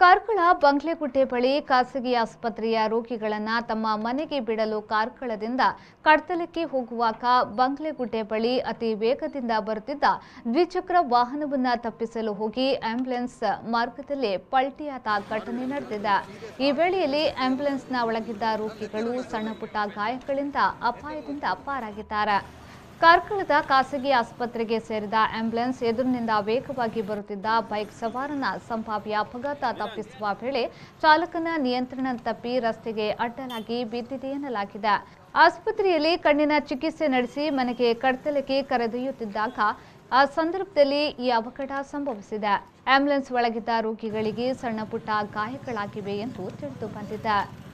ಕಾರ್ಕಳ ಬಂಗ್ಲೆಗುಡ್ಡೆ ಬಳಿ ಖಾಸಗಿ ಆಸ್ಪತ್ರೆಯ ರೋಗಿಗಳನ್ನ ತಮ್ಮ ಮನೆಗೆ ಬಿಡಲು ಕಾರ್ಕಳದಿಂದ ಕಡ್ತಲಕ್ಕೆ ಹೋಗುವಾಗ ಬಂಗ್ಲೆಗುಡ್ಡೆ ಬಳಿ ಅತಿ ವೇಗದಿಂದ ಬರುತ್ತಿದ್ದ ದ್ವಿಚಕ್ರ ವಾಹನವನ್ನ ತಪ್ಪಿಸಲು ಹೋಗಿ ಆಂಬ್ಯುಲೆನ್ಸ್ ಮಾರ್ಗದಲ್ಲೇ ಪಲ್ಟಿಯಾದ ಘಟನೆ ನಡೆದಿದೆ ಈ ವೇಳೆಯಲ್ಲಿ ಆಂಬ್ಯುಲೆನ್ಸ್ನ ಒಳಗಿದ್ದ ರೋಗಿಗಳು ಸಣ್ಣಪುಟ್ಟ ಗಾಯಗಳಿಂದ ಅಪಾಯದಿಂದ ಪಾರಾಗಿದ್ದಾರೆ ಕಾರ್ಕಳದ ಖಾಸಗಿ ಆಸ್ಪತ್ರೆಗೆ ಸೇರಿದ ಆಂಬ್ಯುಲೆನ್ಸ್ ಎದುರಿನಿಂದ ವೇಗವಾಗಿ ಬರುತ್ತಿದ್ದ ಬೈಕ್ ಸವಾರನ ಸಂಭಾವ್ಯ ಅಪಘಾತ ತಪ್ಪಿಸುವ ವೇಳೆ ಚಾಲಕನ ನಿಯಂತ್ರಣ ತಪ್ಪಿ ರಸ್ತೆಗೆ ಅಡ್ಡಲಾಗಿ ಬಿದ್ದಿದೆ ಎನ್ನಲಾಗಿದೆ ಆಸ್ಪತ್ರೆಯಲ್ಲಿ ಕಣ್ಣಿನ ಚಿಕಿತ್ಸೆ ನಡೆಸಿ ಮನೆಗೆ ಕಡ್ತಲಕ್ಕೆ ಕರೆದೊಯ್ಯುತ್ತಿದ್ದಾಗ ಆ ಸಂದರ್ಭದಲ್ಲಿ ಈ ಅವಘಡ ಸಂಭವಿಸಿದೆ ಆಂಬ್ಯುಲೆನ್ಸ್ ಒಳಗಿದ್ದ ರೋಗಿಗಳಿಗೆ ಸಣ್ಣ ಪುಟ್ಟ ಗಾಯಗಳಾಗಿವೆ ಎಂದು ತಿಳಿದು ಬಂದಿದೆ